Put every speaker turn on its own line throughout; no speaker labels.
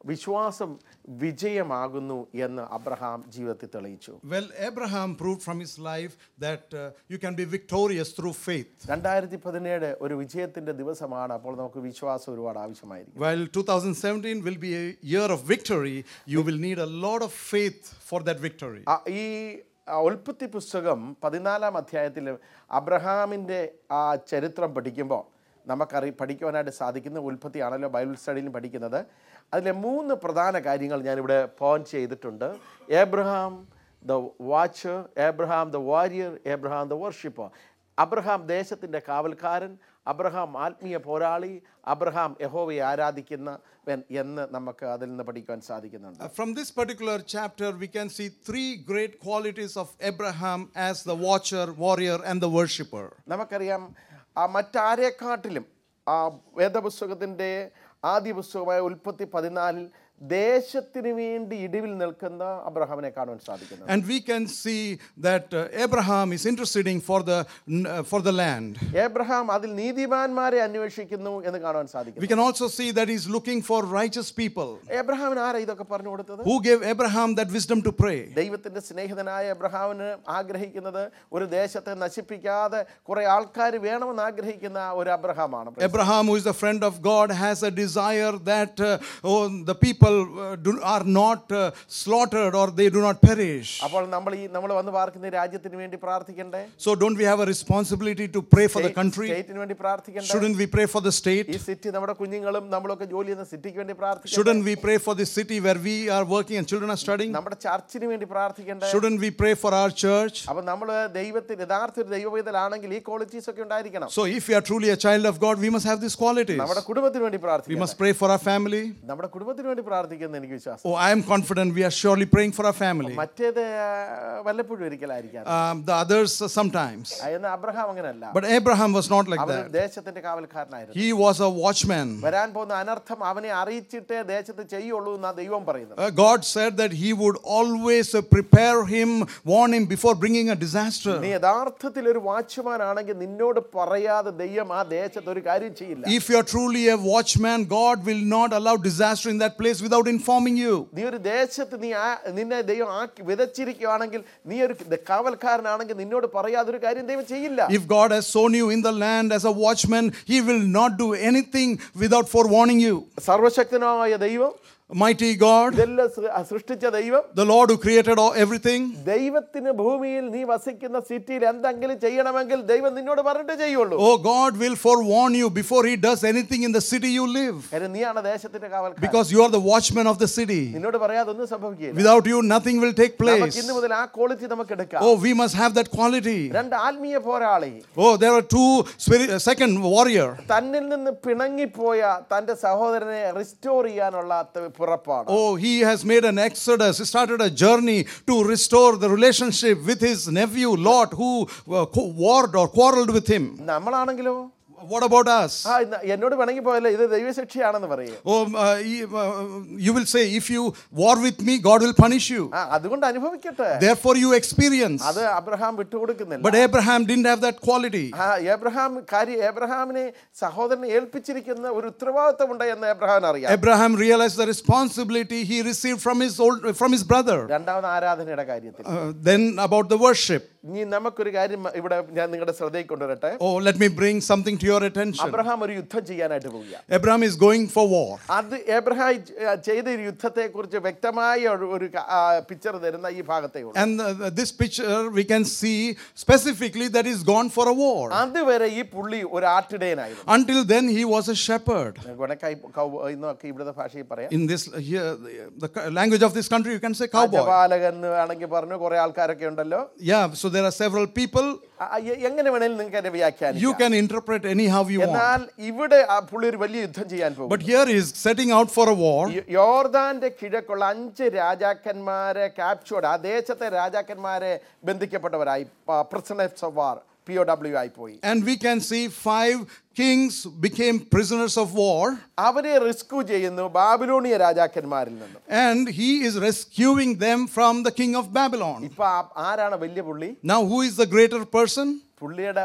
വിശ്വാസം വിജയമാകുന്നു എന്ന് അബ്രഹാം ജീവിതത്തിൽ തെളിയിച്ചു
Well, Abraham proved from his life that uh, you can be victorious through faith.
രണ്ടായിരത്തി പതിനേഴ് ഒരു വിജയത്തിന്റെ ദിവസമാണ് അപ്പോൾ നമുക്ക് വിശ്വാസം ഒരുപാട് ആവശ്യമായിരിക്കും
While 2017 will be a year of victory, you will need a lot of faith for that victory.
ആ, ഈ ആ, ഉൽപ്പത്തി പുസ്തകം പതിനാലാം അധ്യായത്തിൽ അബ്രഹാമിൻ്റെ ആ ചരിത്രം പഠിക്കുമ്പോൾ നമുക്കറി പഠിക്കുവാനായിട്ട് സാധിക്കുന്ന ഉൽപ്പത്തിയാണല്ലോ ബൈബിൾ സ്റ്റഡിയിലും പഠിക്കുന്നത് അതിലെ മൂന്ന് പ്രധാന കാര്യങ്ങൾ ഞാനിവിടെ പോയിന്റ് ചെയ്തിട്ടുണ്ട് Abraham the watcher Abraham the warrior Abraham the worshipper Abraham ദേശത്തിൻ്റെ കാവൽക്കാരൻ അബ്രഹാം ആത്മീയ പോരാളി അബ്രഹാം യഹോവയെ ആരാധിക്കുന്നവൻ എന്ന് നമുക്ക് അതിൽ നിന്ന് പഠിക്കുവാൻ സാധിക്കുന്നുണ്ട്
Uh, From this particular chapter, we can see three great qualities of Abraham as the watcher, warrior, and the worshipper.
നമുക്കറിയാം ആ മറ്റാരെക്കാട്ടിലും ആ വേദപുസ്തകത്തിൻ്റെ ആദ്യ പുസ്തകമായ ഉൽപ്പത്തി പതിനാലിൽ ദേശത്തിന് വേണ്ടി ഇടിവിൽ നിൽക്കുന്ന അബ്രഹാമിനെ കാണുവാൻ സാധിക്കുന്നത്
And we can see that uh, Abraham is interceding for the, n- uh, for the land.
Abraham അതിൽ നീതിമാന്മാരെ അന്വേഷിക്കുന്നു എന്ന് കാണുവാൻ
We
സാധിക്കുന്നു
can also see that he's looking for righteous people.
ഏബ്രഹാമിന് ആരാ ഇതൊക്കെ പറഞ്ഞു കൊടുത്തത്
Who gave Abraham that wisdom to pray?
ദൈവത്തിന്റെ സ്നേഹിതനായ എബ്രഹാമിന് ആഗ്രഹിക്കുന്നത് ഒരു ദേശത്തെ നശിപ്പിക്കാതെ കുറെ ആൾക്കാർ വേണമെന്ന് ആഗ്രഹിക്കുന്ന ഒരു അബ്രഹാമാണ്
Abraham, who is a friend of God, has a desire that uh, oh, the people uh, do, are not uh, slaughtered or they do not perish.
അപ്പോൾ നമ്മൾ ഈ നമ്മൾ വന്ന് പാർക്കുന്ന ഈ രാജ്യത്തിന് വേണ്ടി പ്രാർത്ഥിക്കണ്ടേ
So, don't we have a responsibility to pray for the country?
സ്റ്റേറ്റിന് വേണ്ടി പ്രാർത്ഥിക്കണ്ടേ
Shouldn't we pray for the state?
ഈ സിറ്റി നമ്മുടെ കുഞ്ഞുങ്ങളും നമ്മളൊക്കെ ജോലി ചെയ്യുന്ന സിറ്റിക്ക് വേണ്ടി പ്രാർത്ഥിക്കണം
Shouldn't we pray for the city where we are working and children are studying?
നമ്മുടെ ചർച്ചിന് വേണ്ടി പ്രാർത്ഥിക്കണ്ടേ
Shouldn't we pray for our church?
അപ്പൊ നമ്മൾ ദൈവത്തിന് യഥാർത്ഥ ഒരു ദൈവവേദലാണെങ്കിൽ ഈ ക്വാളിറ്റീസ് ഒക്കെ ഉണ്ടായിരിക്കണം
So, if we are truly a child of God, we must have these qualities.
നമ്മുടെ കുടുംബത്തിന് വേണ്ടി
We
പ്രാർത്ഥിക്കണം
must pray for our family.
നമ്മുടെ കുടുംബത്തിന് വേണ്ടി പ്രാർത്ഥിക്കുന്ന എനിക്ക് വിശ്വാസം
Oh, I am confident we are surely praying for our family.
മറ്റേത് ആ, വല്ലപ്പോഴും ഒരിക്കലായിരിക്കാം
Um, the others uh, sometimes.
ആ, എന്നാൽ അബ്രഹാം അങ്ങനെയല്ല
But Abraham was not like
അവൻ
that.
ദേശത്തിന്റെ കാവൽക്കാരനായിരുന്നു
He was a watchman.
വരാൻ പോകുന്ന അനർത്ഥം അവനെ അറിയിച്ചിട്ടേ ദേശത്ത് ചെയ്യുള്ളൂ എന്നാ ദൈവം പറയുന്നത്
Uh, God said that He would always uh, prepare him, warn him before bringing a disaster.
നീ യഥാർത്ഥത്തിൽ ഒരു വാച്ച്മാൻ ആണെങ്കിൽ നിന്നോട് പറയാതെ ദൈവം ആ ദേശത്ത് ഒരു കാര്യം ചെയ്യില്ല
If you are truly a watchman, God will not allow disaster in that place without informing you.
നീ ഒരു ദേശത്ത് നീ ആ- നിന്നെ ദൈവം ആക്കി വിതച്ചിരിക്കുകയാണെങ്കിൽ നീ ഒരു ദ- കാവൽക്കാരനാണെങ്കിൽ നിന്നോട് പറയാതെ ഒരു കാര്യം ദൈവം ചെയ്യില്ല
If God has sown you in the land as a watchman, He will not do anything without forewarning you.
സർവശക്തനായ ദൈവം
Mighty God,
ഇതെല്ലാം സൃ- സൃഷ്ടിച്ച ദൈവം
the Lord who created all, everything,
ദൈവത്തിന് ഭൂമിയിൽ നീ വസിക്കുന്ന സിറ്റിയിൽ എന്തെങ്കിലും ചെയ്യണമെങ്കിൽ ദൈവം നിന്നോട് പറഞ്ഞിട്ടേ ചെയ്യുള്ളൂ
oh God will forewarn you before He does anything in the city you live.
കാര്യം നീയാണ് ദേശത്തിന്റെ കാവൽക്കാരൻ
Because you are the watchman of the city.
നിന്നോട് പറയാതെ ഒന്നും സംഭവിക്കില്ല
Without you, nothing will take
നമുക്ക്
place.
ഇന്ന് മുതൽ ആ ക്വാളിറ്റി നമുക്ക് എടുക്കാം
Oh, we must have that quality.
രണ്ട് ആത്മീയ പോരാളി
Oh, there are two spirit, uh, second warrior.
തന്നിൽ നിന്ന് പിണങ്ങിപ്പോയ തന്റെ സഹോദരനെ റിസ്റ്റോർ ചെയ്യാനുള്ള ത- പുറപ്പാട്
Oh, he has made an exodus. He started a journey to restore the relationship with his nephew Lot, who uh, co- warred or quarreled with him.
നമ്മളാണെങ്കിലോ
What about us?
ആ ഇന്ന് എന്നോട് പിണങ്ങി പോയല്ലേ ഇത് ദൈവശിക്ഷയാണെന്ന് പറയും
Oh, uh, he- uh, you will say, if you war with me, God will punish you.
ആ അതുകൊണ്ട് അനുഭവിക്കട്ടെ
Therefore, you experience.
അത് അബ്രഹാം വിട്ടുകൊടുക്കുന്നില്ല
But Abraham didn't have that quality.
ആ ഏബ്രഹാം കാര്യം ഏബ്രഹാമിനെ സഹോദരനെ ഏൽപ്പിച്ചിരിക്കുന്ന ഒരു ഉത്തരവാദിത്വം ഉണ്ട് എന്ന് ഏബ്രഹാമിന് അറിയാം
Abraham realized the responsibility he received from his old, from his brother.
രണ്ടാമത് ആരാധനയുടെ കാര്യത്തിൽ
Uh, then about the worship.
ഇനി നമുക്കൊരു കാര്യം ഇവിടെ ഞാൻ നിങ്ങളുടെ ശ്രദ്ധയിൽ കൊണ്ടുവരട്ടെ
Oh, let me bring something to your attention.
Abraham ഒരു യുദ്ധം ചെയ്യാനായിട്ട് പോവുക
Abraham is going for war.
അത് എബ്രഹാം ചെ- ചെയ്ത ഒരു യുദ്ധത്തെ കുറിച്ച് വ്യക്തമായ ഒരു- ഒരു പിക്ചർ തരുന്ന ഈ ഭാഗത്തേ ഉള്ളൂ
And uh, this picture we can see specifically that he's gone for a war.
അതുവരെ ഈ പുള്ളി ഒരു ആട്ടിടയനായിരുന്നു
Until then, he was a shepherd.
ഗുണക്കായി കൗ- ഇന്നൊക്കെ ഇവിടുത്തെ ഭാഷയിൽ പറയാം
In this here, the, the co- language of this country, you can say cowboy.
രാജപാലകൻ എന്ന് വേണമെങ്കിൽ പറഞ്ഞു കുറെ ആൾക്കാരൊക്കെ ഉണ്ടല്ലോ
Yeah, so there are several people.
ആ, എ- എങ്ങനെ വേണേലും നിങ്ങൾക്ക് എന്നെ
You
വ്യാഖ്യാനിക്കാം
can interpret anyhow you want.
എന്നാൽ ഇവിടെ ആ പുള്ളി ഒരു വലിയ യുദ്ധം ചെയ്യാൻ പോകും
But here he is setting out for a war.
യോ- യോർദാന്റെ കിഴക്കുള്ള അഞ്ച് രാജാക്കന്മാരെ ക്യാപ്ചോർഡ് ആ ദേശത്തെ രാജാക്കന്മാരെ ബന്ധിക്കപ്പെട്ടവരായി prisoners of war P O W ആയി പോയി
And we can see five kings became prisoners of war.
അവരെ റിസ്കു ചെയ്യുന്നു ബാബിലോണിയ രാജാക്കന്മാരിൽ നിന്നും
And he is rescuing them from the king of Babylon.
ഇപ്പൊ ആ- ആരാണ് വലിയ പുള്ളി
Now, who is the greater person?
പുള്ളിയുടെ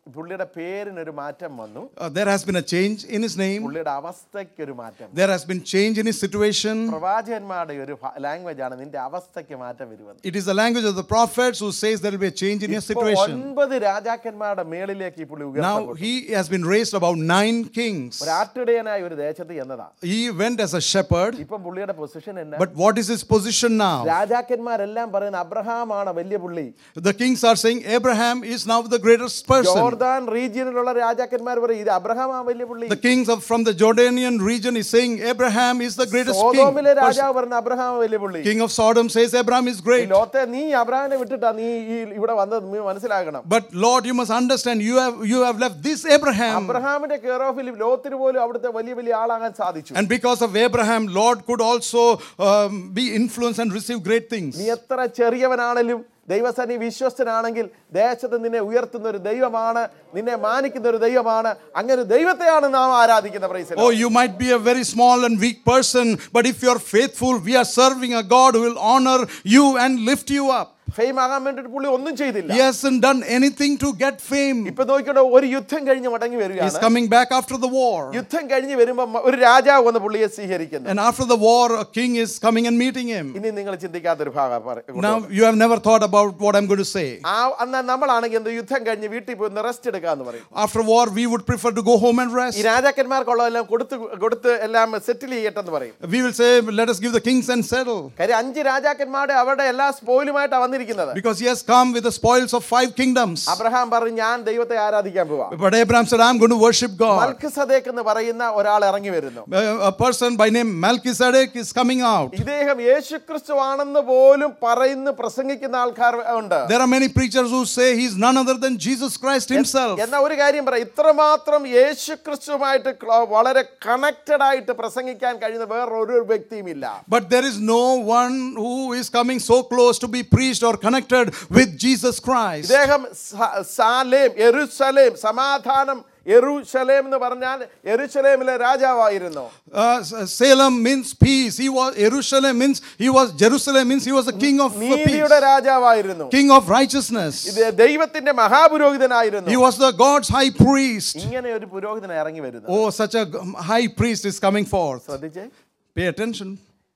പുള്ളിയുടെ പേരിനൊരു മാറ്റം വന്നു
Uh, there has been a change in his name.
പുള്ളിയുടെ അവസ്ഥയ്ക്ക് ഒരു മാറ്റം
There has been change in his situation.
പ്രവാചകന്മാരുടെ ഒരു ലാംഗ്വേജ് ആണ് നിന്റെ അവസ്ഥയ്ക്ക് മാറ്റം വരുന്നത്
It is the language of the prophets who says there will be a change in your
ഇപ്പൊ
situation.
ഒൻപത് രാജാക്കന്മാരുടെ മേളിലേക്ക് ഈ പുള്ളി
Now
ഉയർത്തപ്പെട്ടു
he has been raised about nine kings.
ഒരു ആട്ടിടയനായ ഒരു ദേശത്ത് എന്നതാ
He went as a shepherd.
ഇപ്പം പുള്ളിയുടെ പൊസിഷൻ എന്നാ
But what is his position now?
രാജാക്കന്മാരെല്ലാം പറയുന്ന അബ്രഹാമാണ് വലിയ പുള്ളി
The kings are saying Abraham is now the greatest person.
Jordan റീജിയനിലുള്ള രാജാക്കന്മാർ പറയും ഇത് അബ്രഹാമാ വലിയ പുള്ളി
The kings of from the Jordanian region is saying Abraham is the greatest king.
സോതോമിലെ രാജാവ് പറഞ്ഞ അബ്രഹാം വലിയ പുള്ളി
King of Sodom says Abraham is
ഈ
great.
ലോത്തെ നീ അബ്രഹാമിനെ വിട്ടിട്ടാ നീ ഈ ഇവിടെ വന്നത് നീ മനസ്സിലാക്കണം
But Lord, you must understand, you have you have left this Abraham.
അബ്രഹാമിന്റെ കെയർ ഓഫിൽ ലോത്തിന് പോലും അവിടുത്തെ വലിയ വലിയ ആളാകാൻ സാധിച്ചു
And because of Abraham, Lord could also um, be influenced and receive great things.
നീ എത്ര ചെറിയവനാണെങ്കിലും ദൈവസനി വിശ്വസ്തനാണെങ്കിൽ ദേശത്ത് നിന്നെ ഉയർത്തുന്ന ഒരു ദൈവമാണ് നിന്നെ മാനിക്കുന്ന ഒരു ദൈവമാണ് അങ്ങനെ ഒരു ദൈവത്തെയാണ് നാം ആരാധിക്കുന്ന praise
Oh, you might be a very small and weak person, but if you're faithful, we are serving a God who will honor you and lift you up.
Fame ആകാൻ വേണ്ടിട്ട് പുള്ളി ഒന്നും ചെയ്തില്ല
He hasn't done anything to get fame.
ഇപ്പൊ നോക്കിക്കോട്ടെ ഒരു യുദ്ധം കഴിഞ്ഞ് മടങ്ങി
He's
വരികയാണ്
coming back after the war.
യുദ്ധം കഴിഞ്ഞ് വരുമ്പോ മ- ഒരു രാജാവ് വന്ന് പുള്ളിയെ സ്വീകരിക്കുന്നു
And after the war, a king is coming and meeting him.
ഇനി നിങ്ങൾ ചിന്തിക്കാത്തൊരു ഭാഗം പറ-
Now, you have never thought about what I'm going to say.
ആ അന്ന് നമ്മളാണെങ്കിൽ എന്ത് യുദ്ധം കഴിഞ്ഞ് വീട്ടിൽ പോയി ഒന്ന് റെസ്റ്റ് എടുക്കാന്ന് പറയും
After war, we would prefer to go home and rest.
ഈ രാജാക്കന്മാർക്കുള്ളതെല്ലാം കൊടുത്ത് കൊടുത്ത് എല്ലാം സെറ്റിൽ ചെയ്യട്ടെന്ന് പറയും
We will say, let us give the kings and settle.
കാര്യം അഞ്ച് രാജാക്കന്മാരുടെ അവരുടെ എല്ലാ സ്പോയിലുമായിട്ടാണ് വന്നിരിക്കുന്നത്
Because he has come with the spoils of five kingdoms.
Abraham പറഞ്ഞു ഞാൻ ദൈവത്തെ ആരാധിക്കാൻ പോവാ
But Abraham said, I'm going to worship God.
മൽക്കിസദേക്ക് എന്ന് പറയുന്ന ഒരാൾ ഇറങ്ങി വരുന്നു
A, a person by name Melchizedek is coming out.
ഇദ്ദേഹം യേശുക്രിസ്തു ആണെന്ന് പോലും പറയുന്ന പ്രസംഗിക്കുന്ന ആൾക്കാർ ഉണ്ട്
There are many preachers who say he's none other than Jesus Christ himself.
എന്നാ ഒരു കാര്യം പറ ഇത്രമാത്രം യേശുക്രിസ്തുമായിട്ട് ക്ല- വളരെ കണക്റ്റഡ് ആയിട്ട് പ്രസംഗിക്കാൻ കഴിയുന്ന വേറൊരു വ്യക്തിയും ഇല്ല
But there is no one who is coming so close to be preached or connected with Jesus Christ.
ഇദ്ദേഹം സ- സാലേം എരുസലേം സമാധാനം എരുശലേം എന്ന് പറഞ്ഞാൽ എരുശലേമിലെ രാജാവായിരുന്നു
Uh, Salem means peace. He was Jerusalem means he was Jerusalem means he was the king of
നീതിയുടെ
peace,
രാജാവായിരുന്നു
king of righteousness.
ഇത് ദൈവത്തിന്റെ മഹാപുരോഹിതനായിരുന്നു
He was the God's high priest.
ഇങ്ങനെ ഒരു പുരോഹിതൻ ഇറങ്ങി വരുന്നു
Oh, such a g- high priest is coming forth.
ശ്രദ്ധിച്ചേ
Pay attention.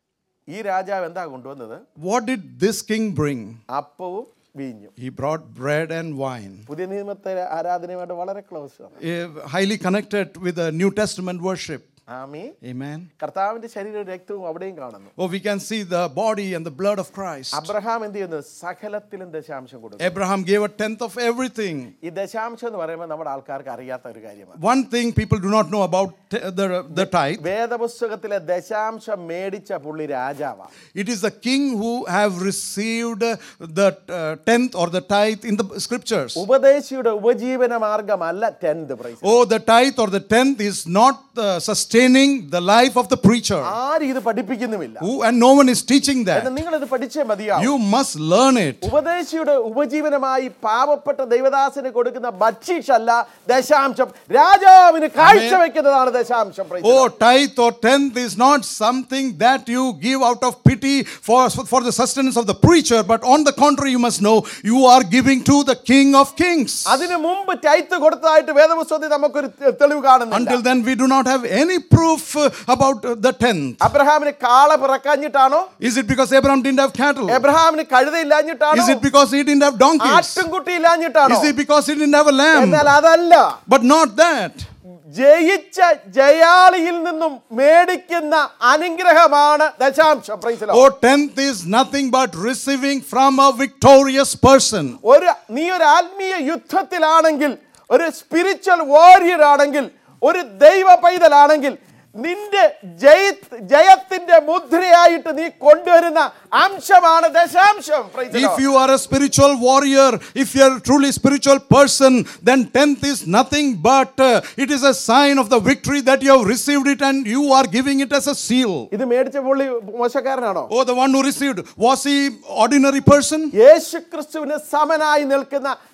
ഈ രാജാവ് എന്താ കൊണ്ടുവന്നത്
What did this king bring?
അപ്പവും വീഞ്ഞും
He brought bread and wine.
പുതിയ നിയമത്തെ ആരാധനയുമായിട്ട് വളരെ ക്ലോസ് ആണ്
Eh, highly connected with the New Testament worship.
ആമീ
Amen.
കർത്താവിന്റെ ശരീരവും രക്തവും അവിടെയും കാണുന്നു
Oh, we can see the body and the blood of Christ.
Abraham എന്ത് ചെയ്യുന്നു സകലത്തിലും ദശാംശം കൊടുക്കും
Abraham gave a tenth of everything.
ഈ ദശാംശം എന്ന് പറയുമ്പോൾ നമ്മുടെ ആൾക്കാർക്ക് അറിയാത്ത ഒരു കാര്യമാണ്
One thing people do not know about t- the, the tithe
വേദപുസ്തകത്തിലെ ദശാംശം മേടിച്ച പുള്ളി രാജാവാണ്
it is the king who have received the uh, tenth or the tithe in the scriptures.
ഉപദേശിയുടെ ഉപജീവന മാർഗമല്ല tenth price
Oh, the tithe or the tenth is not uh, sustaining the life of the preacher.
ആരും ഇത് പഠിപ്പിക്കുന്നുമില്ല
Who, and no one is teaching
എന്നാൽ
that.
നിങ്ങൾ ഇത് പഠിച്ചേ മതിയാവും
You must learn it.
ഉപദേശിയുടെ ഉപജീവനമായി പാവപ്പെട്ട ദൈവദാസന് കൊടുക്കുന്ന ബക്ഷീഷ് അല്ല ദശാംശം രാജാവിന് കാഴ്ചവെക്കുന്നതാണ് ദശാംശം Praise the
Oh,
Lord.
tithe or tenth is not something that you give out of pity for, for the sustenance of the preacher, but on the contrary, you must know you are giving to the King of Kings.
അതിനു മുമ്പ് tithe കൊടുത്തതായിട്ട് വേദപുസ്തകത്തിൽ നമുക്കൊരു തെ- തെളിവ് കാണുന്നില്ല
Until then, we do not have any proof uh, about uh, the tenth.
അബ്രഹാമിന് കാള പിറക്കാഞ്ഞിട്ടാണോ
Is it because Abraham didn't have cattle?
എബ്രഹാമിന് കഴുതയില്ലാഞ്ഞിട്ടാണോ
Is it because he didn't have donkeys?
ആട്ടുംകുട്ടി ഇല്ലാഞ്ഞിട്ടാണോ
Is it because he didn't have a lamb?
എന്നാൽ അതല്ല
But not that.
ജയിച്ച ജയാളിയിൽ നിന്നും മേടിക്കുന്ന അനുഗ്രഹമാണ് ദശാംശം Praise the Lord.
Oh, tenth is nothing but receiving from a victorious person.
ഒരു നീ ഒരു ആത്മീയ യുദ്ധത്തിലാണെങ്കിൽ ഒരു സ്പിരിച്വൽ വാരിയർ ആണെങ്കിൽ ഒരു ദൈവ പൈതലാണെങ്കിൽ നിന്റെ ജയ ജയത്തിന്റെ മുദ്രയായിട്ട് നീ കൊണ്ടുവരുന്ന അംശമാണ് ദശാംശം Praise the
If
Lord.
you are a spiritual warrior, if you are a truly spiritual person, then tenth is nothing but uh, it is a sign of the victory that you have received it and you are giving it as a seal.
ഇത് മേടിച്ച പുള്ളി മോശക്കാരനാണോ
Oh, the one who received, was he ordinary person?
യേശു ക്രിസ്തുവിന് സമനായി നിൽക്കുന്ന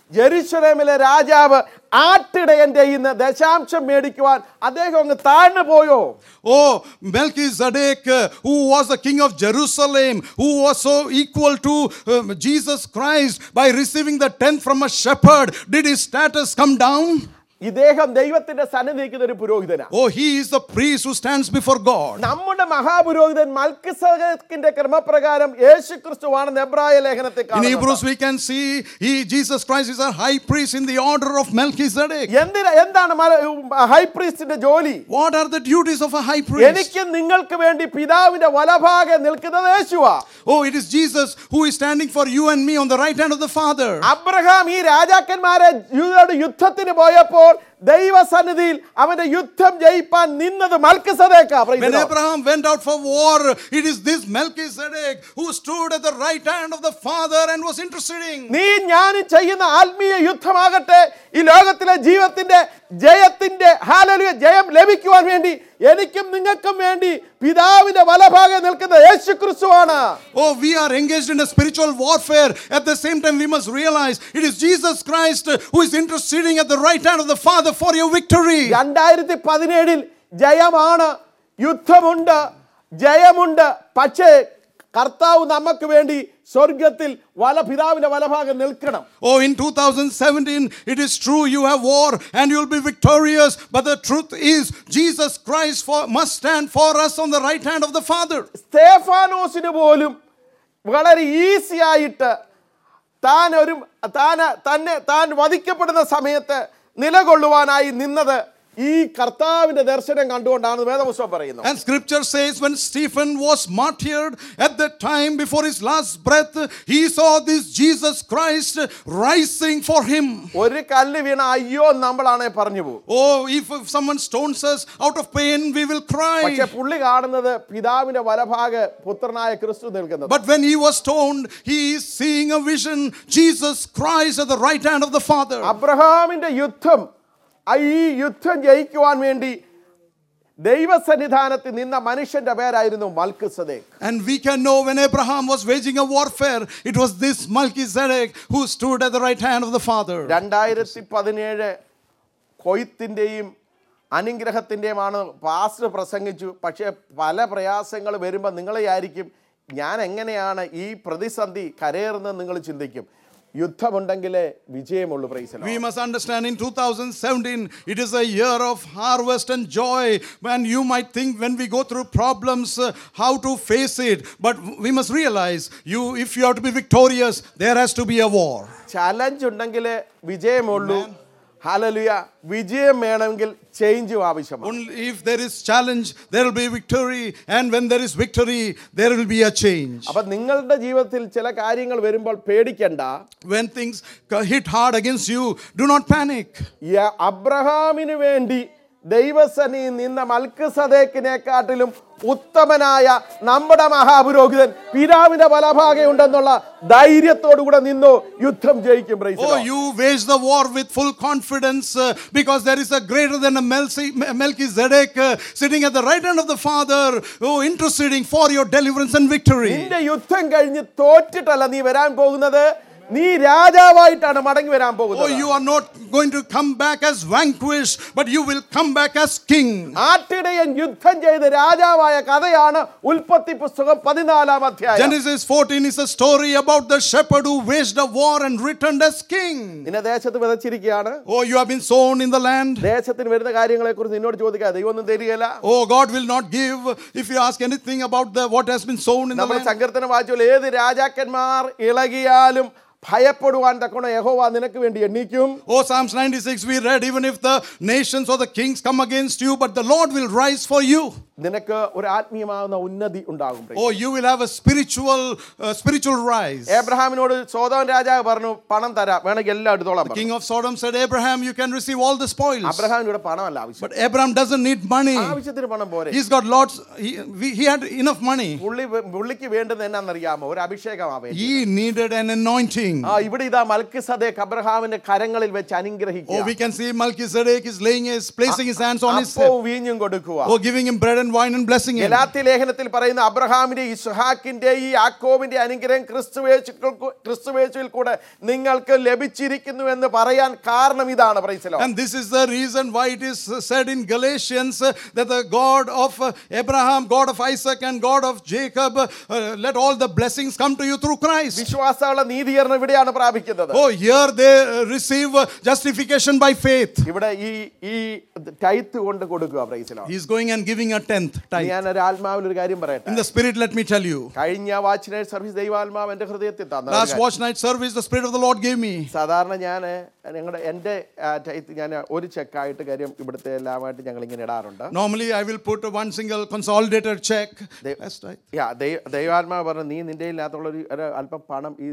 ജെറുസലേമിലെ രാജാവ് ആട്ടിടയന്റെ ഇന്ന് ദശാംശം മേടിക്കുവാൻ അദ്ദേഹം അങ്ങ് താഴ്ന്നു പോയോ
Oh, Melchizedek, uh, who was the king of Jerusalem, who was so equal to um, Jesus Christ by receiving the tenth from a shepherd, did his status come down?
ഇദ്ദേഹം ദൈവത്തിന്റെ സന്നിധിക്കുന്ന ഒരു പുരോഹിതനാണ്
Oh, he is the priest who stands before God.
നമ്മുടെ മഹാപുരോഹിതൻ മൽക്കിസദക്കിന്റെ ക്രമപ്രകാരം യേശു ക്രിസ്തുവാണെന്ന് എബ്രായ ലേഖനത്തെ
In
കാണുന്നുണ്ട്.
Hebrews, we can see he, Jesus Christ is a high priest in the order of Melchizedek.
എന്തിനാ എന്താണ് ഹൈപ്രീസ്റ്റിന്റെ ജോലി
What are the duties of a high priest?
എനിക്ക് നിങ്ങൾക്ക് വേണ്ടി പിതാവിന്റെ വലഭാഗെ നിൽക്കുന്നത് Yeshua
Oh, it is Jesus who is standing for you and me on the right hand of the Father.
Abraham ഈ രാജാക്കന്മാരെ യൂതയുടെ യുദ്ധത്തിന് പോയപ്പോൾ ദൈവസന്നിധിയിൽ അവന്റെ യുദ്ധം ജയിപ്പാൻ നിന്നത് മൽക്കിസദേക്കാ
When Abraham went out for war, it is this Melchizedek who stood at the right hand of the Father and was interceding.
നീ ഞാനും ചെയ്യുന്ന ആത്മീയ യുദ്ധമാകട്ടെ ഈ ലോകത്തിലെ ജീവിതത്തിന്റെ ജയത്തിന്റെ ഹാലലിയ ജയം ലഭിക്കുവാൻ വേണ്ടി എനിക്കും നിങ്ങൾക്കും വേണ്ടി പിതാവിന്റെ വലഭാഗം നിൽക്കുന്ന യേശു ക്രിസ്തുവാണ്
Oh, we are engaged in a spiritual warfare. At the same time, we must realize it is Jesus Christ who is interceding at the right hand of the Father for your victory.
രണ്ടായിരത്തി പതിനേഴിൽ ജയമാണ് യുദ്ധമുണ്ട് ജയമുണ്ട് പക്ഷേ കർത്താവ് നമുക്ക് വേണ്ടി സ്വർഗത്തിൽ വല പിതാവിന്റെ വലഭാഗം നിൽക്കണം
Oh, in 2017, it is true you have war and you'll be victorious. But the truth is, Jesus Christ for, must stand for us on the right hand of the Father.
സ്തേഫാനോസിന് പോലും വളരെ ഈസി ആയിട്ട് താൻ ഒരു താൻ തന്നെ താൻ വധിക്കപ്പെടുന്ന സമയത്ത് നിലകൊള്ളുവാനായി നിന്നത് ഈ കർത്താവിന്റെ ദർശനം കണ്ടുകൊണ്ടാണ് വേദപുസ്തകം പറയുന്നത്
And scripture says when Stephen was martyred at the time before his last breath, he saw this Jesus Christ rising for him.
ഒരു കല്ല് വീണ അയ്യോ എന്ന് നമ്മളാണെ പറഞ്ഞു പോകും
Oh, if, if someone stones us out of pain, we will
പക്ഷെ
cry.
പുള്ളി കാണുന്നത് പിതാവിന്റെ വലഭാഗ പുത്രനായ ക്രിസ്തു നിൽക്കുന്നത്
But when he was stoned, he is seeing a vision Jesus Christ at the right hand of the Father.
അബ്രഹാമിന്റെ യുദ്ധം ആ ഈ യുദ്ധം ജയിക്കുവാൻ വേണ്ടി ദൈവസന്നിധാനത്തിൽ നിന്ന മനുഷ്യന്റെ പേരായിരുന്നു മൽക്കിസദേക്ക്
And we can know when Abraham was waging a warfare, it was this Melchizedek who stood at the right hand of the Father.
രണ്ടായിരത്തി പതിനേഴ് കൊയ്ത്തിൻ്റെയും അനുഗ്രഹത്തിൻ്റെയുമാണ് പാസ്റ്റർ പ്രസംഗിച്ചു പക്ഷേ പല പ്രയാസങ്ങൾ വരുമ്പോൾ നിങ്ങളെ ആയിരിക്കും ഞാൻ എങ്ങനെയാണ് ഈ പ്രതിസന്ധി കരയേറുന്നത് നിങ്ങൾ ചിന്തിക്കും യുദ്ധമുണ്ടെങ്കിലേ വിജയമുള്ളൂ പ്രൈസല
We must understand in 2017, it is a year of harvest and joy. And you might think when we go through problems, uh, how to face it. But we must realize, you, if you have to be victorious, there has to be a war.
Challenge ഉണ്ടെങ്കിലേ വിജയമുള്ളൂ ഹലലുയ വിജയം വേണമെങ്കിൽ ചേഞ്ചും ആവശ്യമാണ്
Only if there is challenge, there will be victory. And when there is victory, there will be a change.
അപ്പൊ നിങ്ങളുടെ ജീവിതത്തിൽ ചില കാര്യങ്ങൾ വരുമ്പോൾ പേടിക്കണ്ട
When things c- hit hard against you, do not panic.
ഈ അബ്രഹാമിന് വേണ്ടി ദൈവസനി നിന്ന മൽക്കസദേക്കിനെക്കാട്ടിലും ഉത്തമനായ നമ്മുടെ മഹാപുരോഹിതൻ പിതാവിന്റെ വലഭാഗെ ഉണ്ടെന്നുള്ള ധൈര്യത്തോടു കൂടെ നിന്നു യുദ്ധം ജയിക്കും praise the
Oh,
Lord.
you wage the war with full confidence uh, because there is a greater than a Melchi- Melchizedek uh, sitting at the right hand of the Father, oh, interceding for your deliverance and victory.
നിന്റെ യുദ്ധം കഴിഞ്ഞ് തോറ്റിട്ടല്ല നീ വരാൻ പോകുന്നത് നീ രാജാവായിട്ടാണ് മടങ്ങി വരാൻ
Oh,
പോകുന്നത്
you are not going to come back as vanquished, but you will come back as king.
ആട്ടിടയൻ യുദ്ധം ചെയ്ത് രാജാവായ കഥയാണ് ഉൽപ്പത്തി പുസ്തകം പതിനാലാം അധ്യായം
Genesis 14 is a story about the shepherd who waged a war and returned as king.
നിന്നെ ദേശത്ത് വിതച്ചിരിക്കുകയാണ്
Oh, you have been sown in the land.
ദേശത്തിന് വരുന്ന കാര്യങ്ങളെ കുറിച്ച് നിന്നോട് ചോദിക്കാതെ ദൈവമൊന്നും തരികയില്ല
Oh, God will not give if you ask anything about the what has been sown in the
നമ്മൾ
land.
സങ്കീർത്തനം വായിച്ചോളൂ ഏത് രാജാക്കന്മാർ ഇളകിയാലും ഭയപ്പെടുവാൻ തക്കണ യഹോവ നിനക്ക് വേണ്ടി എണ്ണീക്കും
Oh, Psalms 96, we read, even if the nations or the kings come against you, but the Lord will rise for you.
നിനക്ക് ഒരു ആത്മീയമാകുന്ന ഉന്നതി ഉണ്ടാകും
Oh, you will have a spiritual, uh, spiritual rise.
ഏബ്രഹാമിനോട് സോതോൻ രാജാവ് പറഞ്ഞു പണം തരാം വേണമെങ്കിൽ എല്ലാം എടുത്തോളാം പറഞ്ഞു.
King of Sodom said, Abraham, you can receive all the spoils.
അബ്രഹാമിനോട് പണമല്ല ആവശ്യം
But Abraham doesn't need money.
ആവശ്യത്തിന് പണം പോരെ
He's got lots, he, we- he had enough money.
പുള്ളി പുള്ളിക്ക് വേണ്ടുന്നത് എന്നാന്നറിയാമോ ഒരു അഭിഷേകമാവേ
He needed an anointing. king.
ആ ഇവിടെ ഇതാ മൽക്കിസദേക്ക് അബ്രഹാമിന്റെ കരങ്ങളിൽ വെച്ച്
Oh,
അനുഗ്രഹിക്കുക
we can see Melchizedek is laying his, placing his hands on his head.
അപ്പവും വീഞ്ഞും കൊടുക്കുക
Oh, giving him bread and wine and blessing him.
ഗലാത്തി ലേഖനത്തിൽ പറയുന്ന അബ്രഹാമിന്റെ ഇസ്ഹാക്കിന്റെ ഈ യാക്കോബിന്റെ അനുഗ്രഹം ക്രിസ്തുവേശുക്കൾക്ക് ക്രിസ്തുവേശുവിൽ കൂടെ നിങ്ങൾക്ക് ലഭിച്ചിരിക്കുന്നു എന്ന് പറയാൻ കാരണം ഇതാണ് പ്രൈസലോ
And this is the reason why it is said in Galatians uh, that the God of uh, Abraham, God of Isaac, and God of Jacob, uh, let all the blessings come to you through Christ.
വിശ്വാസമുള്ള നീതീകരണം ഇവിടെയാണ് പ്രാപിക്കുന്നത്
Oh, here they uh, receive uh, justification by faith.
ഇവിടെ ഈ ഈ tithe കൊണ്ട് കൊടുക്കുക പ്രൈസലോ
He's going and giving a tenth tithe.
ഞാൻ ഒരു ആത്മാവിൽ ഒരു കാര്യം പറയട്ടെ
In the spirit, let me tell you.
കഴിഞ്ഞ വാച്ച് നൈറ്റ് സർവീസ് ദൈവാത്മാവ് എന്റെ ഹൃദയത്തിൽ തന്ന ഒരു
Last
കാര്യം.
watch night service, the Spirit of the Lord gave me.
സാധാരണ ഞാൻ ഞങ്ങളുടെ എൻ്റെ ടൈത്ത് ഞാൻ ഒരു ചെക്കായിട്ട് കാര്യം ഇവിടുത്തെ എല്ലാമായിട്ട് ഞങ്ങൾ ഇങ്ങനെ ഇടാറുണ്ട്
Normally, I will put one single consolidated check.
They-
That's right.
യാ ദൈ- ദൈവാത്മാവ് പറഞ്ഞു നീ നിന്റെ ഇല്ലാത്തുള്ള ഒരു ഒരു അല്പം പണം ഈ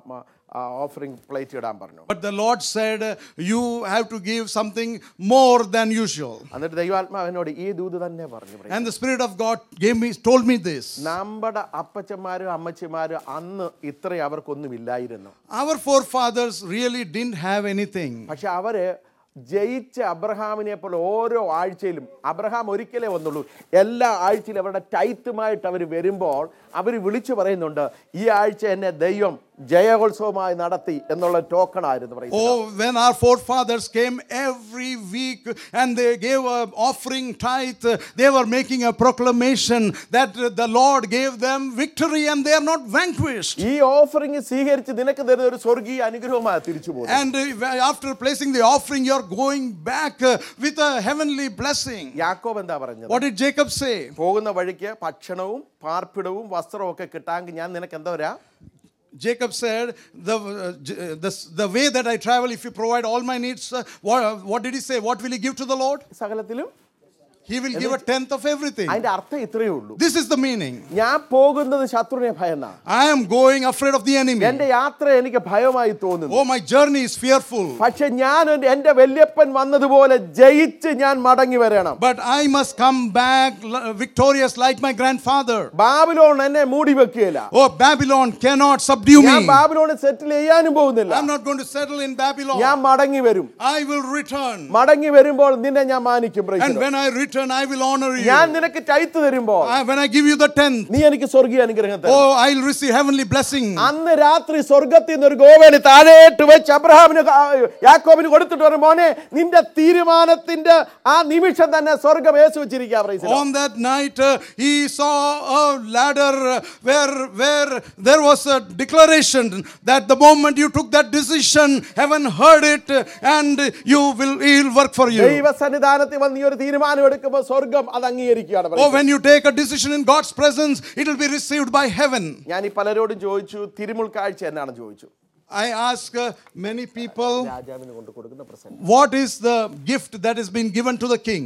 ഓഫറിംഗ് പ്ലേറ്റ് ഇടാൻ പറഞ്ഞു
But the Lord said, uh, You have to give something more than usual.
എന്നിട്ട് ദൈവാത്മാവ് എന്നോട് ഈ ദൂത് തന്നെ പറഞ്ഞു പറയും.
And the Spirit of God gave me, told me this.
നമ്മുടെ അപ്പച്ചന്മാരും അമ്മച്ചിമാരും അന്ന് ഇത്രയും അവർക്കൊന്നും ഇല്ലായിരുന്നു
Our forefathers really didn't have anything.
പക്ഷെ അവര് ജയിച്ച അബ്രഹാമിനെ പോലെ ഓരോ ആഴ്ചയിലും അബ്രഹാം ഒരിക്കലേ വന്നുള്ളൂ എല്ലാ ആഴ്ചയിലും അവരുടെ ടൈത്തുമായിട്ട് അവർ വരുമ്പോൾ അവർ വിളിച്ചു പറയുന്നുണ്ട് ഈ ആഴ്ച എന്നെ ദൈവം ജയോത്സവമായി നടത്തി എന്നുള്ള ടോക്കൺ ആയിരുന്നു പറയുന്നത്
Oh, when our forefathers came every week and they gave an offering tithe, they were making a proclamation that the Lord gave them victory and they are not vanquished.
ഈ ഓഫറിംഗ് സ്വീകരിച്ച് നിനക്ക് തരുന്ന ഒരു സ്വർഗീയ അനുഗ്രഹമായി തിരിച്ചു പോകും
And uh, after placing the offering, you're going back uh, with a heavenly blessing.
യാക്കോബ് എന്താ പറഞ്ഞത്
What did Jacob say?
പോകുന്ന വഴിക്ക് ഭക്ഷണവും പാർപ്പിടവും വസ്ത്രവും ഒക്കെ കിട്ടാമെങ്കിൽ ഞാൻ നിനക്ക് എന്താ വരാ
Jacob said, the, uh, J- uh, the, the way that I travel, if you provide all my needs, uh, what, what did he say? What will he give to the Lord?
സകലത്തിലും
He will give a tenth of everything.
അതിന്റെ അർത്ഥം ഇത്രയേ ഉള്ളൂ
This is the meaning.
ഞാൻ പോകുന്നത് ശത്രുവിനെ ഭയന്ന
I am going afraid of the enemy.
എന്റെ യാത്ര എനിക്ക് ഭയമായി തോന്നുന്നു
Oh, my journey is fearful.
പക്ഷെ ഞാൻ എൻ്റെ- എന്റെ വല്യപ്പൻ വന്നതുപോലെ ജയിച്ച് ഞാൻ മടങ്ങി വരണം
But I must come back l- victorious like my grandfather.
Babylon എന്നെ മൂടി വെക്കുകയില്ല
Oh, Babylon cannot subdue
ഞാൻ
me.
ബാബിലോണിൽ സെറ്റിൽ ചെയ്യാനും പോകുന്നില്ല
I'm not going to settle in Babylon.
ഞാൻ മടങ്ങി വരും
I will return.
മടങ്ങി വരുമ്പോൾ നിന്നെ ഞാൻ മാനിക്കും praise
And
the Lord.
when I return, I will honor you.
ഞാൻ നിനക്ക് ടൈത്ത് തരുമ്പോൾ
I- when I give you the tenth,
നീ എനിക്ക് സ്വർഗീയ അനുഗ്രഹം തരും
oh, I'll receive heavenly blessing.
അന്ന് രാത്രി സ്വർഗത്തിൽ നിന്ന് ഒരു ഗോവേണി താഴേട്ട് വെച്ച് അബ്രഹാമിന് കാ- യാക്കോബിന് കൊടുത്തിട്ട് പറഞ്ഞു മോനെ നിന്റെ തീരുമാനത്തിന്റെ ആ നിമിഷം തന്നെ സ്വർഗം യേശു വെച്ചിരിക്കുക praise the Lord.
On that night, uh, he saw a ladder uh, where, where there was a declaration that the moment you took that decision, heaven heard it uh, and you will, he will work for you.
ദൈവസന്നിധാനത്തിൽ വന്ന് ഈ ഒരു തീരുമാനം എടുക്കുമ്പോൾ സ്വർഗം അത് അംഗീകരിക്കുകയാണ്
Oh,
പറയുന്നത്.
when you take a decision in God's presence, it will be received by heaven.
ഞാൻ ഈ പലരോടും ചോദിച്ചു തിരുമുൾ കാഴ്ച എന്നാണ് ചോദിച്ചു
I ask uh, many people,
രാജാവിന് കൊണ്ട് കൊടുക്കുന്ന present
what is the gift that has been given to the king?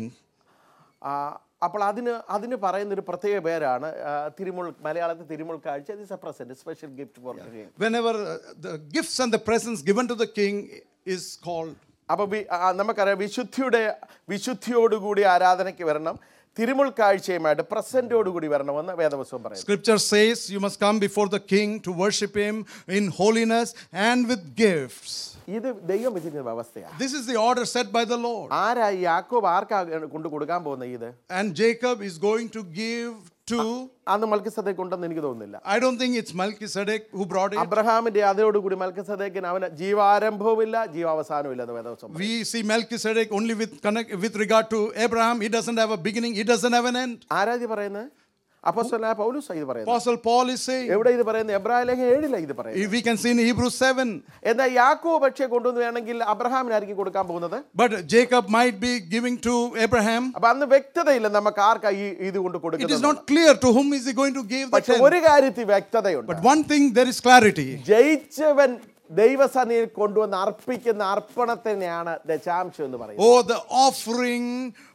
അപ്പോൾ അതിന് അതിന് പറയുന്ന ഒരു പ്രത്യേക പേരാണ് ആ, തിരുമുൾ മലയാളത്തിൽ തിരുമുൾ കാഴ്ച is a present special gift for
Whenever uh, the gifts and the presents given to the king is called.
അപ്പോൾ വി- ആ, നമുക്കറിയാം വിശുദ്ധിയുടെ വിശുദ്ധിയോടുകൂടി ആരാധനയ്ക്ക് വരണം തിരുമുൾ കാഴ്ചയുമായിട്ട് പ്രസന്റോടുകൂടി വരണമെന്ന് വേദപുസ്തകം പറയുന്നു
Scripture says you must come before the king to worship him in holiness and with gifts.
ഇത് ദൈവം വെച്ചിരിക്കുന്ന വ്യവസ്ഥയാണ്
This is the order set by the Lord.
ആരാ ഈ യാക്കോബ് ആർക്കാ കൊണ്ട് കൊടുക്കാൻ പോകുന്ന ഇത്
And Jacob is going to give to,
അന്ന് മൽക്കിസദേക്ക് ഉണ്ടെന്ന് എനിക്ക് തോന്നുന്നില്ല
I don't think it's Melchizedek who brought it.
അബ്രഹാമിന്റെ അതോടുകൂടി മൽക്കിസദേക്കിന് അവന് ജീവാരംഭവുമില്ല ജീവാവസാനവും ഇല്ല എന്ന് വേദപുസ്തകം പറയുന്നു.
We see Melchizedek only with, connect, with regard to Abraham. He doesn't have a beginning, he doesn't have an end.
ആരാ ഇത് പറയുന്നത് അപ്പോസ്തലനായ പൗലൂസാ ഇത് പറയുന്നത്
Apostle Paul is saying,
എവിടെ ഇത് പറയുന്നത് എബ്രാഹിം ലേഖനം ഏഴില ഇത് പറയുന്നത്
we can see in Hebrews 7.
എന്നാൽ യാക്കോ പക്ഷേ കൊണ്ടുവന്ന് വേണമെങ്കിൽ അബ്രഹാമിനായിരിക്കും കൊടുക്കാൻ പോകുന്നത്
But Jacob might be giving to Abraham.
അപ്പൊ അന്ന് വ്യക്തതയില്ല നമുക്ക് ആർക്കാ ഈ ഇത് കൊണ്ട്
It is
കൊടുക്കുന്നത്
not clear to whom is he going to give the
പക്ഷെ
tenth.
ഒരു കാര്യത്തിൽ വ്യക്തതയുണ്ട്
But one thing, there is clarity.
ജയിച്ചവൻ ദൈവസന്നിധിയിൽ കൊണ്ടുവന്ന് അർപ്പിക്കുന്ന അർപ്പണത്തിനെയാണ് ദശാംശം എന്ന് പറയുന്നത്
Oh, the offering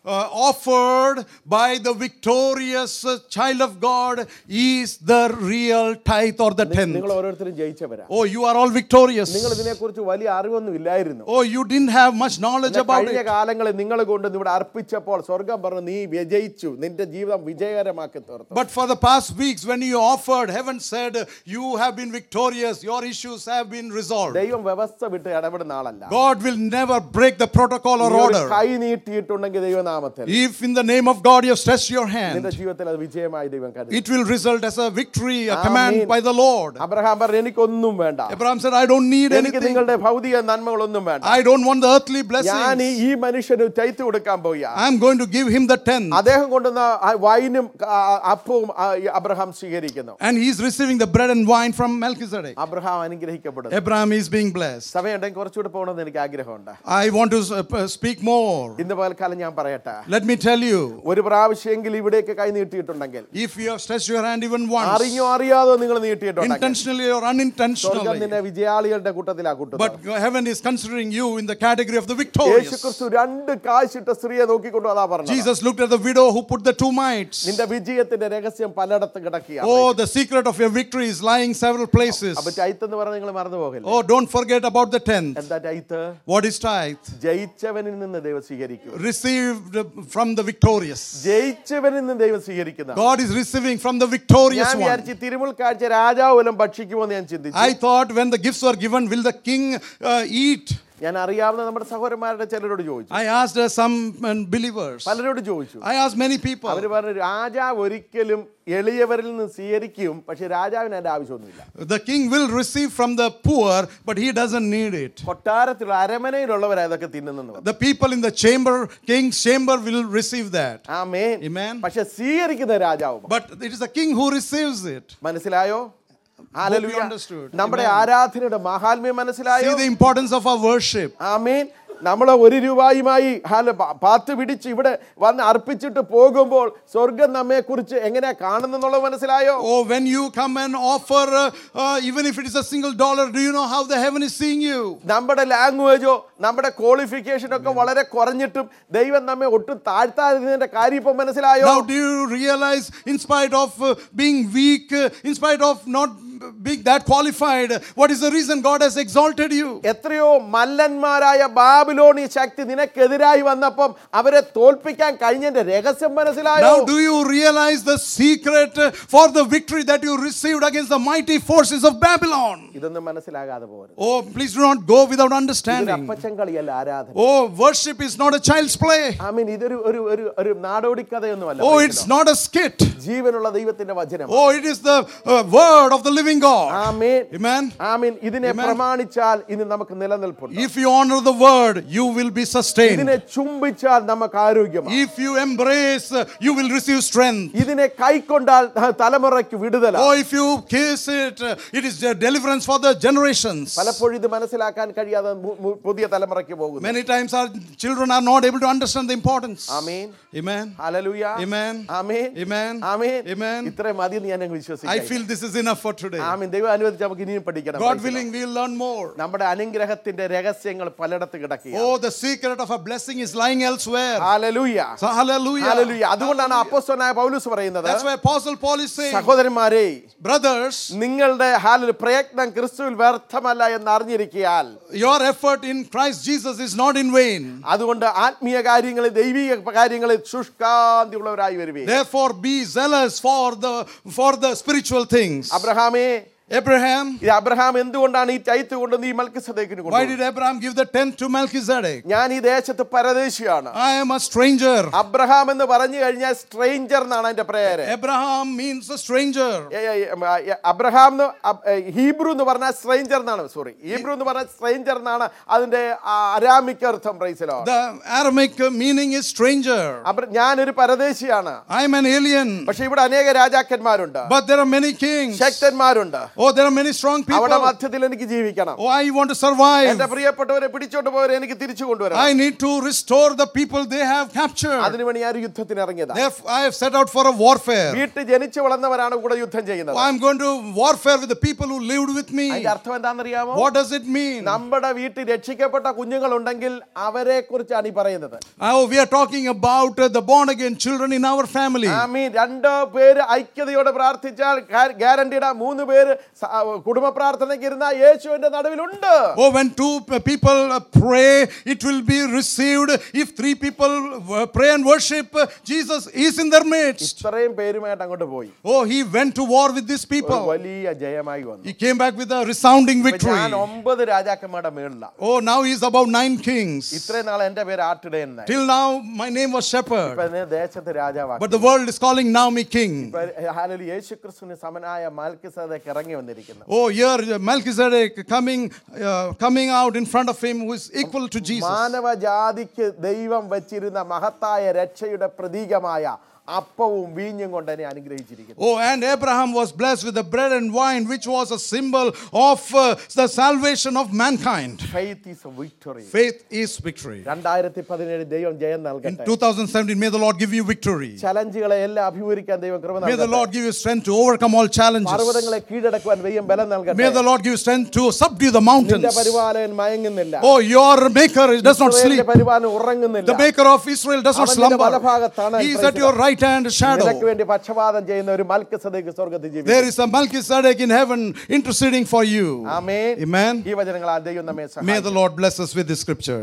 uh, offered by the victorious uh, child of God is the real tithe or the tenth.
നിങ്ങൾ ഓരോരുത്തരും ജയിച്ചവരാ
Oh, you are all victorious.
നിങ്ങൾ ഇതിനെക്കുറിച്ച് വലിയ അറിവൊന്നും ഇല്ലായിരുന്നു
Oh, you didn't have much knowledge
എന്നാൽ
about
കഴിഞ്ഞ
it.
കാലങ്ങളിൽ നിങ്ങൾ കൊണ്ട് ഇവിടെ അർപ്പിച്ചപ്പോൾ സ്വർഗം പറഞ്ഞു നീ വിജയിച്ചു നിന്റെ ജീവിതം വിജയകരമാക്കി തീർത്തു
But for the past weeks, when you offered, heaven said, You have been victorious, your issues have been resolved.
ദൈവം വ്യവസ്ഥ വിട്ട് ഇടപെടുന്ന ആളല്ല
God will never break the protocol or
നീ ഒരു
order.
കൈ നീട്ടിയിട്ടുണ്ടെങ്കിൽ ദൈവനാമത്തിൽ
If in the name of God you have stretched your
നിന്റെ
hand,
ജീവിതത്തിൽ അത് വിജയമായി ദൈവം കരുതി
it will result as a victory, a
Amen.
command by the Lord.
Abraham പറഞ്ഞു എനിക്കൊന്നും വേണ്ട
Abraham said, I don't need
എനിക്ക്
anything.
നിങ്ങളുടെ ഭൗതിക നന്മകളൊന്നും വേണ്ട
I don't want the earthly
ഞാൻ
blessings.
ഈ- ഈ മനുഷ്യന് ചൈത്ത് കൊടുക്കാൻ പോയ
I'm going to give him the tenth.
അദ്ദേഹം കൊണ്ടുവന്ന ആ വൈനും ആ, അപ്പവും ആ, ഈ അബ്രഹാം സ്വീകരിക്കുന്നു
And he's receiving the bread and wine from Melchizedek.
Abraham അനുഗ്രഹിക്കപ്പെടുന്നു
Abraham is being blessed.
സമയമുണ്ടെങ്കിൽ കുറച്ചുകൂടെ പോകണമെന്ന് എനിക്ക് ആഗ്രഹമുണ്ട്
I want to uh, p- speak more.
ഇന്ന് പകൽക്കാലം ഞാൻ പറയട്ടെ
Let me tell you,
ഒരു പ്രാവശ്യമെങ്കിലും ഇവിടേക്ക് കൈ നീട്ടിയിട്ടുണ്ടെങ്കിൽ
if you have stretched your hand even once,
അറിഞ്ഞോ അറിയാതോ നിങ്ങൾ നീട്ടിയിട്ടുണ്ടെങ്കിൽ
intentionally or
സ്വർഗം
unintentionally,
നിന്നെ വിജയാളികളുടെ കൂട്ടത്തിലാ കൂട്ടുന്നത്
but heaven is considering you in the category of the victorious.
യേശുക്രിസ്തു രണ്ട് കാശിട്ട സ്ത്രീയെ നോക്കിക്കൊണ്ടു അതാ പറഞ്ഞു
Jesus looked at the widow who put the two mites.
നിന്റെ വിജയത്തിന്റെ രഹസ്യം പലയിടത്ത് കിടക്കുക
Oh, the secret of your victory is lying several places.
അപ്പൊ ചൈത്ത് എന്ന് പറഞ്ഞ നിങ്ങൾ മറന്നു പോകില്ല
Oh, don't forget about the tenth.
എന്താ ചൈത്ത്
What is tithe?
ജയിച്ചവനിൽ നിന്ന് ദൈവം സ്വീകരിക്കും
Received from the victorious.
ജയിച്ചവനിൽ നിന്ന് ദൈവം സ്വീകരിക്കുന്ന
God is receiving from the victorious
ഞാൻ
one.
വിചാരിച്ചു തിരുമുൽ കാഴ്ച രാജാവ് വല്ലതും ഭക്ഷിക്കുമോ എന്ന് ഞാൻ ചിന്തിച്ചു
I thought when the gifts were given, will the king uh, eat?
ഞാൻ അറിയാവുന്ന നമ്മുടെ സഹോദരന്മാരുടെ ചിലരോട് ചോദിച്ചു
I asked uh, some uh, believers.
പലരോട് ചോദിച്ചു
I asked many people.
അവര് പറഞ്ഞു രാജാവ് ഒരിക്കലും എളിയവരിൽ നിന്ന് സ്വീകരിക്കും പക്ഷെ രാജാവിന് അതിന്റെ ആവശ്യമൊന്നുമില്ല
The king will receive from the poor, but he doesn't need it.
കൊട്ടാരത്തിലുള്ള അരമനയിലുള്ളവരാ ഇതൊക്കെ തിന്നുന്നെന്ന് പറഞ്ഞു
The people in the chamber, king's chamber, will receive that.
Amen
Amen.
പക്ഷെ സ്വീകരിക്കുന്ന രാജാവ്
But it is the king who receives it.
മനസ്സിലായോ hallelujah.
understood.
നമ്മുടെ
Amen.
ആരാധനയുടെ മഹാത്മ്യം മനസ്സിലായോ
See the importance of our worship.
ആമീൻ നമ്മൾ ഒരു രൂപയുമായി ഹാല പാത്ത് പിടിച്ച് ഇവിടെ വന്ന് അർപ്പിച്ചിട്ട് പോകുമ്പോൾ സ്വർഗം നമ്മെ കുറിച്ച് എങ്ങനെയാ കാണുന്നെന്നുള്ളത് മനസ്സിലായോ
Oh, when you come and offer, uh, uh, even if it is a single dollar, do you know how the heaven is seeing you?
നമ്മുടെ ലാംഗ്വേജോ നമ്മുടെ ക്വാളിഫിക്കേഷൻ ഒക്കെ വളരെ കുറഞ്ഞിട്ടും ദൈവം നമ്മെ ഒട്ടും താഴ്ത്താതിരുന്നതിന്റെ കാര്യം ഇപ്പൊ മനസ്സിലായോ
Now, do you realize, in spite of uh, being weak, uh, in spite of not being that qualified, what is the reason God has exalted you?
എത്രയോ മല്ലന്മാരായ ബാബിലോണി ശക്തി നിനക്കെതിരായി വന്നപ്പം അവരെ തോൽപ്പിക്കാൻ കഴിഞ്ഞതിന്റെ രഹസ്യം മനസ്സിലായോ
Now, do you realize the secret uh, for the victory that you received against the mighty forces of Babylon?
ഇതൊന്നും മനസ്സിലാകാതെ പോകരുത്
Oh, please do not go without
ഇതൊരു
understanding.
അപ്പച്ചൻ കളിയല്ല ആരാധന
Oh, worship is not a child's play.
I mean ഇതൊരു ഒരു ഒരു ഒരു നാടോടി കഥയൊന്നുമല്ല
Oh, it's not a skit.
ജീവനുള്ള ദൈവത്തിന്റെ വചനം
Oh, it is the uh, word of the living God.
Amen
Amen.
ആമീൻ ഇതിനെ
Amen.
പ്രമാണിച്ചാൽ ഇനി നമുക്ക് നിലനിൽപ്പുണ്ട്
If you honor the word, you will be sustained.
ഇതിനെ ചുംബിച്ചാൽ നമുക്ക് ആരോഗ്യമാണ്
If you embrace, uh, you will receive strength.
ഇതിനെ കൈക്കൊണ്ടാൽ ത- തലമുറയ്ക്ക് വിടുതല
Oh, if you kiss it, uh, it is a deliverance for the generations.
പലപ്പോഴും ഇത് മനസ്സിലാക്കാൻ കഴിയാതെ മു- മു- പുതിയ തലമുറയ്ക്ക് പോകുന്നു
Many times our children are not able to understand the importance.
Amen
Amen.
Hallelujah
Amen.
Amen
Amen.
Amen
Amen.
ഇത്രയും മതി എന്ന് ഞാൻ അങ്ങ്
I
വിശ്വസിക്കുന്നു
feel this is enough for today.
ആമീൻ ദൈവം അനുവദിച്ച് നമുക്ക് ഇനിയും പഠിക്കണം
God willing, we'll learn more.
നമ്മുടെ അനുഗ്രഹത്തിന്റെ രഹസ്യങ്ങൾ പലയിടത്ത് കിടക്കുക
Oh, the secret of a blessing is lying elsewhere.
Hallelujah
So, hallelujah.
Hallelujah അതുകൊണ്ടാണ് അപ്പോസ്തലനായ പൗലൂസ് പറയുന്നത്
That's why Apostle Paul is saying,
സഹോദരന്മാരെ
brothers,
നിങ്ങളുടെ ഹാലിൽ പ്രയത്നം ക്രിസ്തുവിൽ വ്യർത്ഥമല്ല എന്ന് അറിഞ്ഞിരിക്കിയാൽ
your effort in Christ Jesus is not in vain.
അതുകൊണ്ട് ആത്മീയ കാര്യങ്ങളിൽ ദൈവിക കാര്യങ്ങളിൽ ശുഷ്കാന്തിയുള്ളവരായി വരുവേ
Therefore, be zealous for the for the spiritual things.
അബ്രഹാമേ
Abraham,
ഇത് അബ്രഹാം എന്തുകൊണ്ടാണ് ഈ ചൈത്ത് കൊണ്ട് നീ മൽക്കിസദേക്കിന്
why
കൊണ്ടുപോയത്?
did Abraham give the tenth to Melchizedek?
ഞാൻ ഈ ദേശത്ത് പരദേശിയാണ്
I am a stranger.
Abraham എന്ന് പറഞ്ഞു കഴിഞ്ഞാൽ സ്ട്രേഞ്ചർ എന്നാണ് അതിന്റെ പേര്
Abraham means a stranger.
ഏ, ഏ, ഏ, ഏ, അബ്രഹാം എന്ന് അബ്- ഏ, ഹീബ്രു എന്ന് പറഞ്ഞാൽ സ്ട്രേഞ്ചർ എന്നാണ് സോറി ഹീബ്രു എന്ന് പറഞ്ഞാൽ സ്ട്രേഞ്ചർ എന്നാണ് അതിന്റെ ആ, അരാമിക് അർത്ഥം പ്രൈസലോ
The Aramaic meaning is stranger.
ഞാനൊരു പരദേശിയാണ്
I am an alien.
പക്ഷെ ഇവിടെ അനേക രാജാക്കന്മാരുണ്ട്
But there are many kings.
ശക്തന്മാരുണ്ട്
Oh, there are many strong
അവിടെ
people.
മധ്യത്തിൽ എനിക്ക് ജീവിക്കണം
Oh, I want to survive.
എന്റെ പ്രിയപ്പെട്ടവരെ പിടിച്ചോണ്ട് പോയവരെ എനിക്ക് തിരിച്ചു കൊണ്ടുവരണം
I need to restore the people they have captured.
അതിനുവേണ്ടി ഞാൻ ഒരു യുദ്ധത്തിന് ഇറങ്ങിയതാ
Therefore, I have set out for a warfare.
വീട്ടിൽ ജനിച്ചു വളർന്നവരാണ് കൂടെ യുദ്ധം ചെയ്യുന്നത്
I'm going to warfare with the people who lived with me.
അതിന്റെ അർത്ഥം എന്താണെന്നറിയാമോ
What does it mean?
നമ്മുടെ വീട്ടിൽ രക്ഷിക്കപ്പെട്ട കുഞ്ഞുങ്ങളുണ്ടെങ്കിൽ അവരെ കുറിച്ചാണ് ഈ പറയുന്നത്
Oh, we are talking about uh, the born again children in our family.
ആമീൻ രണ്ടോ പേര് ഐക്യതയോടെ പ്രാർത്ഥിച്ചാൽ ഗ്യാരണ്ടിയുടെ മൂന്ന് പേര് സ- കുടുംബ പ്രാർത്ഥനയ്ക്ക് ഇരുന്ന യേശുവിന്റെ നടുവിലുണ്ട്
Oh, when two p- people uh, pray, it will be received. If three people uh, pray and worship, uh, Jesus is in their midst.
ഇത്രയും പേരുമായിട്ട് അങ്ങോട്ട് പോയി
Oh, he went to war with these
ഒരു
people.
വലിയ ജയമായി വന്നു
He came back with a resounding
ഇപ്പൊ
victory.
ഞാൻ ഒമ്പത് രാജാക്കന്മാരുടെ മേളില
Oh, now he's about nine kings.
ഇത്രയും നാൾ എന്റെ പേര് ആട്ടിടയൻ എന്നായി.
Till now, my name was Shepherd.
ഇപ്പൊ എന്നെ ദേശത്ത് രാജാവാക്കി
But the world is calling now me king.
ഇപ്പൊ ഹാലലി യേശുക്രിസ്തുവിന് സമനായ മാൽക്കിസദേക്ക് ഇറങ്ങി വന്നിരിക്കുന്നു
Oh, here uh, Melchizedek coming, uh, coming out in front of him who is equal to Jesus.
മാനവജാതിക്ക് ദൈവം വച്ചിരുന്ന മഹത്തായ രക്ഷയുടെ പ്രതീകമായ അപ്പവും വീഞ്ഞും കൊണ്ട് എന്നെ അനുഗ്രഹിച്ചിരിക്കുന്നു
Oh, and Abraham was blessed with the bread and wine, which was a symbol of uh, the salvation of mankind.
Faith is victory
Faith is victory.
രണ്ടായിരത്തി പതിനേഴ് ദൈവം ജയം
In
നൽകട്ടെ
2017, may the Lord give you victory.
ചലഞ്ചുകളെ എല്ലാം അഭിമുഖിക്കാൻ ദൈവം കൃപ
May the
നൽകട്ടെ
Lord give you strength to overcome all challenges.
പർവ്വതങ്ങളെ കീഴടക്കുവാൻ ദൈവം ബലം
May
നൽകട്ടെ
the Lord give you strength to subdue the
നിന്റെ
mountains.
പരിപാലകൻ മയങ്ങുന്നില്ല
Oh, your maker does not
ഇസ്രായേലിന്റെ
sleep.
പരിപാലനം
The
ഉറങ്ങുന്നില്ല
maker of Israel does not
അവൻ നിന്റെ
slumber.
വലഭാഗത്താണ്
He is at your right hand shadow.
നിനക്ക് വേണ്ടി പക്ഷപാതം ചെയ്യുന്ന ഒരു മൽക്കസദേക്ക് സ്വർഗത്തിൽ ജീവിക്കും
There is a Melchizedek in heaven interceding for you.
Amen
Amen.
ഈ വചനങ്ങൾ ആ ദൈവം നമ്മെ
May
സഹായിക്കട്ടെ
the Lord bless us with this scripture.